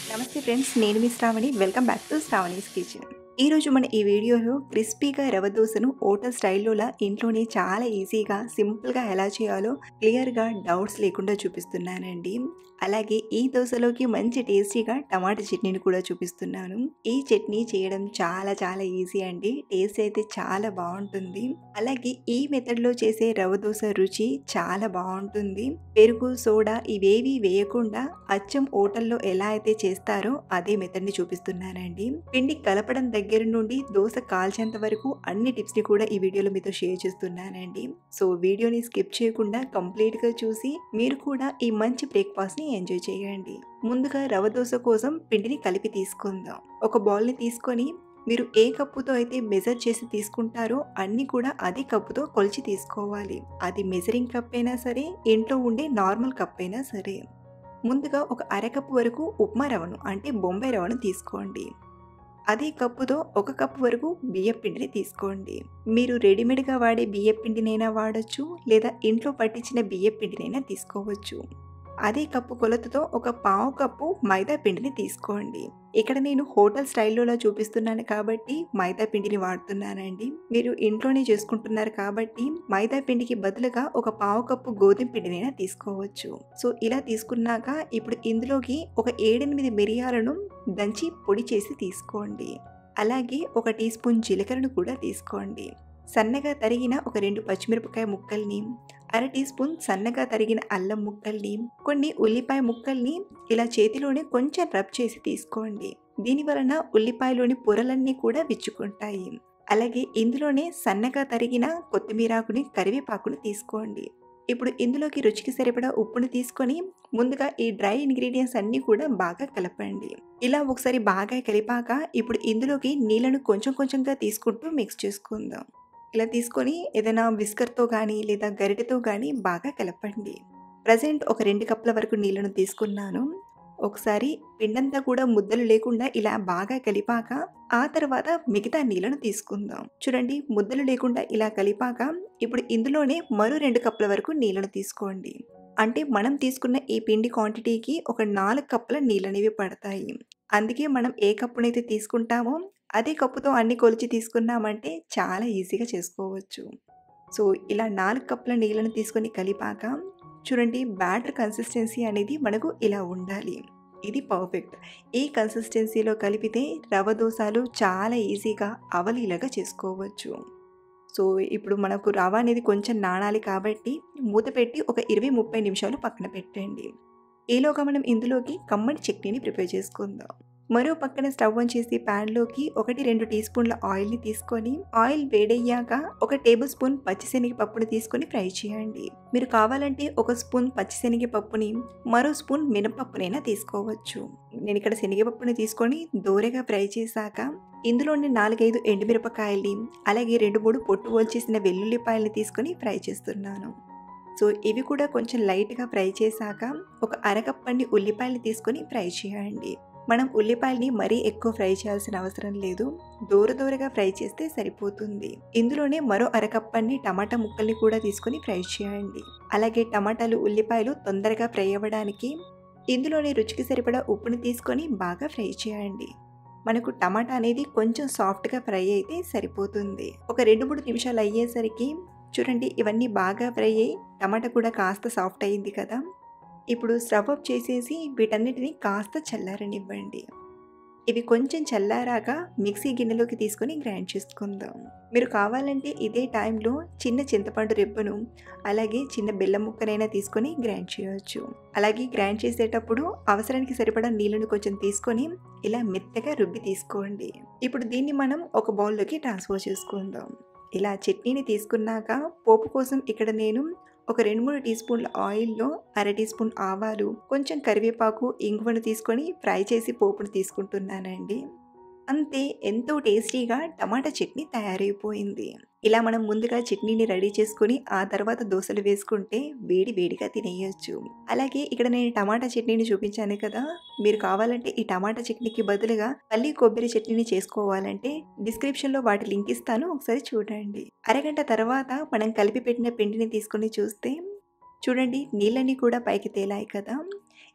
నమస్తే ఫ్రెండ్స్ నేను మీ Sravani welcome back to Sravani's kitchen ఈరోజు మన ఈ వీడియోలో క్రిస్పీగా రవ దోశను హోటల్ స్టైల్లోలా ఇంట్లోనే చాలా ఈజీగా సింపుల్గా ఎలా చేయాలో క్లియర్గా డౌట్స్ లేకుండా చూపిస్తున్నానండి అలాగే ఈ దోశలోకి మంచి టేస్టీగా టమాటా చట్నీని కూడా చూపిస్తున్నాను ఈ చట్నీ చేయడం చాలా చాలా ఈజీ అండి టేస్ట్ అయితే చాలా బాగుంటుంది అలాగే ఈ మెథడ్లో చేసే రవ దోశ రుచి చాలా బాగుంటుంది పెరుగు సోడా ఇవేవి వేయకుండా అచ్చం హోటల్లో ఎలా అయితే చేస్తారో అదే మెథడ్ని చూపిస్తున్నానండి పిండి కలపడం దగ్గర నుండి దోశ కాల్చేంత వరకు అన్ని టిప్స్ని కూడా ఈ వీడియోలో మీతో షేర్ చేస్తున్నానండి సో వీడియోని స్కిప్ చేయకుండా కంప్లీట్గా చూసి మీరు కూడా ఈ మంచి బ్రేక్ఫాస్ట్ని ఎంజాయ్ చేయండి ముందుగా రవ దోశ కోసం పిండిని కలిపి తీసుకుందాం ఒక బౌల్ని తీసుకొని మీరు ఏ కప్పుతో అయితే మెజర్ చేసి తీసుకుంటారో అన్ని కూడా అదే కప్పుతో కొలిచి తీసుకోవాలి అది మెజరింగ్ కప్ అయినా సరే ఇంట్లో ఉండే నార్మల్ కప్ అయినా సరే ముందుగా ఒక అరకప్పు వరకు ఉప్మా రవ్వను అంటే బొంబాయి రవ్వను తీసుకోండి అదే కప్పుతో ఒక కప్పు వరకు బియ్యం పిండిని తీసుకోండి మీరు రెడీమేడ్గా వాడే బియ్యం పిండినైనా వాడచ్చు లేదా ఇంట్లో పట్టించిన బియ్యం పిండినైనా తీసుకోవచ్చు అదే కప్పు కొలతతో ఒక పావు కప్పు మైదా పిండిని తీసుకోండి ఇక్కడ నేను హోటల్ స్టైల్లోలా చూపిస్తున్నాను కాబట్టి మైదా పిండిని వాడుతున్నానండి మీరు ఇంట్లోనే చేసుకుంటున్నారు కాబట్టి మైదా పిండికి బదులుగా ఒక పావు కప్పు గోధుమ పిండినైనా తీసుకోవచ్చు సో ఇలా తీసుకున్నాక ఇప్పుడు ఇందులోకి ఒక ఏడెనిమిది మిరియాలను దంచి పొడి చేసి తీసుకోండి అలాగే ఒక టీ స్పూన్ జీలకర్రను కూడా తీసుకోండి సన్నగా తరిగిన ఒక రెండు పచ్చిమిరపకాయ ముక్కల్ని అర టీ స్పూన్ సన్నగా తరిగిన అల్లం ముక్కల్ని కొన్ని ఉల్లిపాయ ముక్కల్ని ఇలా చేతిలోనే కొంచెం రబ్ చేసి తీసుకోండి దీని వలన ఉల్లిపాయలోని పొరలన్నీ కూడా విచ్చుకుంటాయి అలాగే ఇందులోనే సన్నగా తరిగిన కొత్తిమీరాకుని కరివేపాకుని తీసుకోండి ఇప్పుడు ఇందులోకి రుచికి సరిపడా ఉప్పును తీసుకొని ముందుగా ఈ డ్రై ఇంగ్రీడియంట్స్ అన్నీ కూడా బాగా కలపండి ఇలా ఒకసారి బాగా కలిపాక ఇప్పుడు ఇందులోకి నీళ్ళను కొంచెం కొంచెంగా తీసుకుంటూ మిక్స్ చేసుకుందాం ఇలా తీసుకొని ఏదైనా విస్కర్తో కానీ లేదా గరిటెతో కానీ బాగా కలపండి ప్రజెంట్ ఒక రెండు కప్పుల వరకు నీళ్ళను తీసుకున్నాను ఒకసారి పిండంతా కూడా ముద్దలు లేకుండా ఇలా బాగా కలిపాక ఆ తర్వాత మిగతా నీళ్ళను తీసుకుందాం చూడండి ముద్దలు లేకుండా ఇలా కలిపాక ఇప్పుడు ఇందులోనే మరో రెండు కప్పుల వరకు నీళ్ళను తీసుకోండి అంటే మనం తీసుకున్న ఈ పిండి క్వాంటిటీకి ఒక నాలుగు కప్పుల నీళ్ళనేవి పడతాయి అందుకే మనం ఏ కప్పునైతే తీసుకుంటామో అదే కప్పుతో అన్ని కొలిచి తీసుకున్నామంటే చాలా ఈజీగా చేసుకోవచ్చు సో ఇలా నాలుగు కప్పుల నీళ్ళను తీసుకొని కలిపాక చూడండి బ్యాటర్ కన్సిస్టెన్సీ అనేది మనకు ఇలా ఉండాలి ఇది పర్ఫెక్ట్ ఈ కన్సిస్టెన్సీలో కలిపితే రవ దోశలు చాలా ఈజీగా అవలీలగా చేసుకోవచ్చు సో ఇప్పుడు మనకు రవ అనేది కొంచెం నానాలి కాబట్టి మూత పెట్టి ఒక ఇరవై ముప్పై నిమిషాలు పక్కన పెట్టండి ఈలోగా మనం ఇందులోకి కమ్మటి చట్నీని ప్రిపేర్ చేసుకుందాం మరో పక్కన స్టవ్ ఆన్ చేసి ప్యాన్లోకి ఒకటి రెండు టీ స్పూన్ల ఆయిల్ని తీసుకొని ఆయిల్ వేడయ్యాక ఒక టేబుల్ స్పూన్ పచ్చిశనగ పప్పుని తీసుకొని ఫ్రై చేయండి మీరు కావాలంటే ఒక స్పూన్ పచ్చిశనగ పప్పుని మరో స్పూన్ మినపప్పునైనా తీసుకోవచ్చు నేను ఇక్కడ శనగపప్పుని తీసుకొని దూరగా ఫ్రై చేశాక ఇందులోని నాలుగైదు ఎండుమిరపకాయల్ని అలాగే రెండు మూడు పొట్టు వచ్చేసిన వెల్లుల్లిపాయల్ని తీసుకొని ఫ్రై చేస్తున్నాను సో ఇవి కూడా కొంచెం లైట్గా ఫ్రై చేశాక ఒక అరకప్పండి ఉల్లిపాయలు తీసుకొని ఫ్రై చేయండి మనం ఉల్లిపాయల్ని మరీ ఎక్కువ ఫ్రై చేయాల్సిన అవసరం లేదు దూర దూరగా ఫ్రై చేస్తే సరిపోతుంది ఇందులోనే మరో అరకప్పన్ని టమాటా ముక్కల్ని కూడా తీసుకొని ఫ్రై చేయండి అలాగే టమాటాలు ఉల్లిపాయలు తొందరగా ఫ్రై అవ్వడానికి ఇందులోనే రుచికి సరిపడా ఉప్పుని తీసుకొని బాగా ఫ్రై చేయండి మనకు టమాటా అనేది కొంచెం సాఫ్ట్గా ఫ్రై అయితే సరిపోతుంది ఒక రెండు మూడు నిమిషాలు అయ్యేసరికి చూడండి ఇవన్నీ బాగా ఫ్రై అయ్యి టమాటా కూడా కాస్త సాఫ్ట్ అయింది కదా ఇప్పుడు స్టవ్ అప్ చేసేసి వీటన్నిటిని కాస్త చల్లారనివ్వండి ఇవి కొంచెం చల్లారాక మిక్సీ గిన్నెలోకి తీసుకొని గ్రైండ్ చేసుకుందాం మీరు కావాలంటే ఇదే టైంలో చిన్న చింతపండు రెబ్బను అలాగే చిన్న బెల్లం ముక్కనైనా తీసుకొని గ్రైండ్ చేయవచ్చు అలాగే గ్రైండ్ చేసేటప్పుడు అవసరానికి సరిపడా నీళ్ళను కొంచెం తీసుకొని ఇలా మెత్తగా రుబ్బి తీసుకోండి ఇప్పుడు దీన్ని మనం ఒక బౌల్లోకి ట్రాన్స్ఫర్ చేసుకుందాం ఇలా చట్నీని తీసుకున్నాక పోపు కోసం ఇక్కడ నేను ఒక రెండు మూడు టీ స్పూన్ల ఆయిల్లో అర టీ స్పూన్ ఆవాలు కొంచెం కరివేపాకు ఇంగువను తీసుకొని ఫ్రై చేసి పోపును తీసుకుంటున్నానండి అంతే ఎంతో టేస్టీగా టమాటా చట్నీ తయారైపోయింది ఇలా మనం ముందుగా చట్నీని రెడీ చేసుకుని ఆ తర్వాత దోశలు వేసుకుంటే వేడి వేడిగా తినేయచ్చు అలాగే ఇక్కడ నేను టమాటా చట్నీని చూపించాను కదా మీరు కావాలంటే ఈ టమాటా చట్నీకి బదులుగా పల్లి కొబ్బరి చట్నీని చేసుకోవాలంటే డిస్క్రిప్షన్లో వాటి లింక్ ఇస్తాను ఒకసారి చూడండి అరగంట తర్వాత మనం కలిపి పెట్టిన పిండిని తీసుకొని చూస్తే చూడండి నీళ్ళన్నీ కూడా పైకి తేలాయి కదా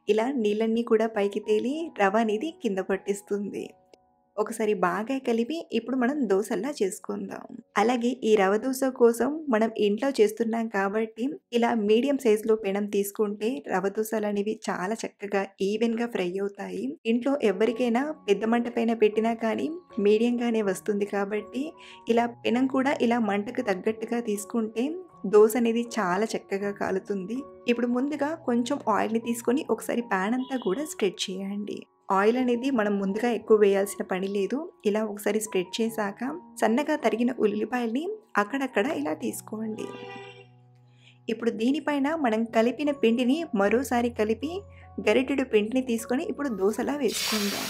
ఇలా నీళ్ళన్నీ కూడా పైకి తేలి రవ అనేది కింద పట్టిస్తుంది ఒకసారి బాగా కలిపి ఇప్పుడు మనం దోశల్లా చేసుకుందాం అలాగే ఈ రవ దోశ కోసం మనం ఇంట్లో చేస్తున్నాం కాబట్టి ఇలా మీడియం సైజులో పెనం తీసుకుంటే రవ దోశలు అనేవి చాలా చక్కగా ఈవెన్గా ఫ్రై అవుతాయి ఇంట్లో ఎవరికైనా పెద్ద మంట పైన పెట్టినా కానీ మీడియంగానే వస్తుంది కాబట్టి ఇలా పెనం కూడా ఇలా మంటకు తగ్గట్టుగా తీసుకుంటే దోశ అనేది చాలా చక్కగా కాలుతుంది ఇప్పుడు ముందుగా కొంచెం ఆయిల్ని తీసుకొని ఒకసారి ప్యాన్ అంతా కూడా స్ప్రెడ్ చేయండి ఆయిల్ అనేది మనం ముందుగా ఎక్కువ వేయాల్సిన పని లేదు ఇలా ఒకసారి స్ప్రెడ్ చేశాక సన్నగా తరిగిన ఉల్లిపాయల్ని అక్కడక్కడ ఇలా తీసుకోండి ఇప్పుడు దీనిపైన మనం కలిపిన పిండిని మరోసారి కలిపి గరిటెడు పిండిని తీసుకొని ఇప్పుడు దోశలా వేసుకుందాం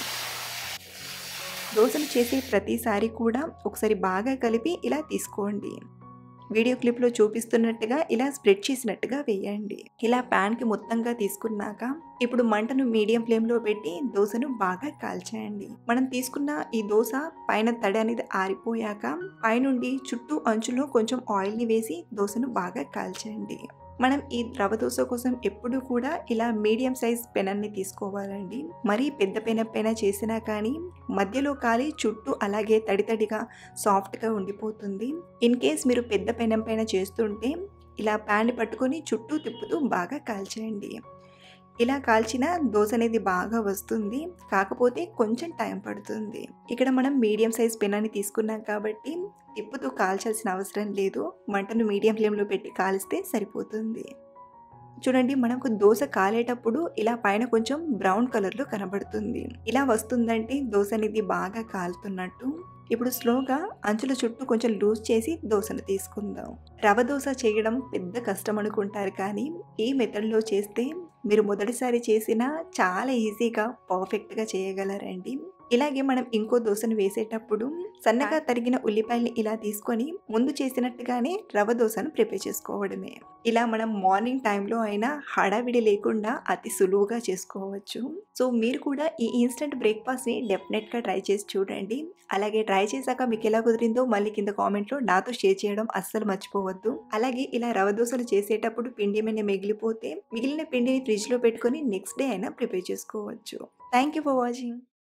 దోశలు చేసే ప్రతిసారి కూడా ఒకసారి బాగా కలిపి ఇలా తీసుకోండి వీడియో క్లిప్లో చూపిస్తున్నట్టుగా ఇలా స్ప్రెడ్ చేసినట్టుగా వేయండి ఇలా ప్యాన్కి మొత్తంగా తీసుకున్నాక ఇప్పుడు మంటను మీడియం ఫ్లేమ్లో పెట్టి దోశను బాగా కాల్చేయండి మనం తీసుకున్న ఈ దోశ పైన తడి అనేది ఆరిపోయాక పైనుండి చుట్టూ అంచులో కొంచెం ఆయిల్ని వేసి దోశను బాగా కాల్చేయండి మనం ఈ రవ దోశ కోసం ఎప్పుడు కూడా ఇలా మీడియం సైజ్ పెనాన్ని తీసుకోవాలండి మరీ పెద్ద పెన పెన చేసినా కానీ మధ్యలో కాలి చుట్టూ అలాగే తడి తడిగా సాఫ్ట్గా ఉండిపోతుంది ఇన్ కేస్ మీరు పెద్ద పెనం పైన చేస్తుంటే ఇలా ప్యాన్ పట్టుకొని చుట్టూ తిప్పుతూ బాగా కాల్చేయండి ఇలా కాల్చిన దోశ అనేది బాగా వస్తుంది కాకపోతే కొంచెం టైం పడుతుంది ఇక్కడ మనం మీడియం సైజ్ పెనాన్ని తీసుకున్నాం కాబట్టి తిప్పుతూ కాల్చాల్సిన అవసరం లేదు మంటను మీడియం ఫ్లేమ్లో పెట్టి కాలిస్తే సరిపోతుంది చూడండి మనకు దోశ కాలేటప్పుడు ఇలా పైన కొంచెం బ్రౌన్ కలర్లో కనబడుతుంది ఇలా వస్తుందంటే దోశ అనేది బాగా కాలుతున్నట్టు ఇప్పుడు స్లోగా అంచుల చుట్టూ కొంచెం లూజ్ చేసి దోశను తీసుకుందాం రవ దోశ చేయడం పెద్ద కష్టం అనుకుంటారు కానీ ఈ మెథడ్లో చేస్తే మీరు మొదటిసారి చేసినా చాలా ఈజీగా పర్ఫెక్ట్గా చేయగలరండి ఇలాగే మనం ఇంకో దోశను వేసేటప్పుడు సన్నగా తరిగిన ఉల్లిపాయల్ని ఇలా తీసుకొని ముందు చేసినట్టుగానే రవ దోశను ప్రిపేర్ చేసుకోవడమే ఇలా మనం మార్నింగ్ టైంలో అయినా హడావిడి లేకుండా అతి సులువుగా చేసుకోవచ్చు సో మీరు కూడా ఈ ఇన్స్టెంట్ బ్రేక్ఫాస్ట్ని డెఫినెట్గా ట్రై చేసి చూడండి అలాగే ట్రై చేశాక మీకు ఎలా కుదిరిందో మళ్ళీ కింద కామెంట్లో నాతో షేర్ చేయడం అస్సలు మర్చిపోవద్దు అలాగే ఇలా రవ దోశలు చేసేటప్పుడు పిండి ఏమైనా మిగిలిపోతే మిగిలిన పిండిని ఫ్రిడ్జ్లో పెట్టుకొని నెక్స్ట్ డే అయినా ప్రిపేర్ చేసుకోవచ్చు థ్యాంక్ యూ ఫర్ వాచింగ్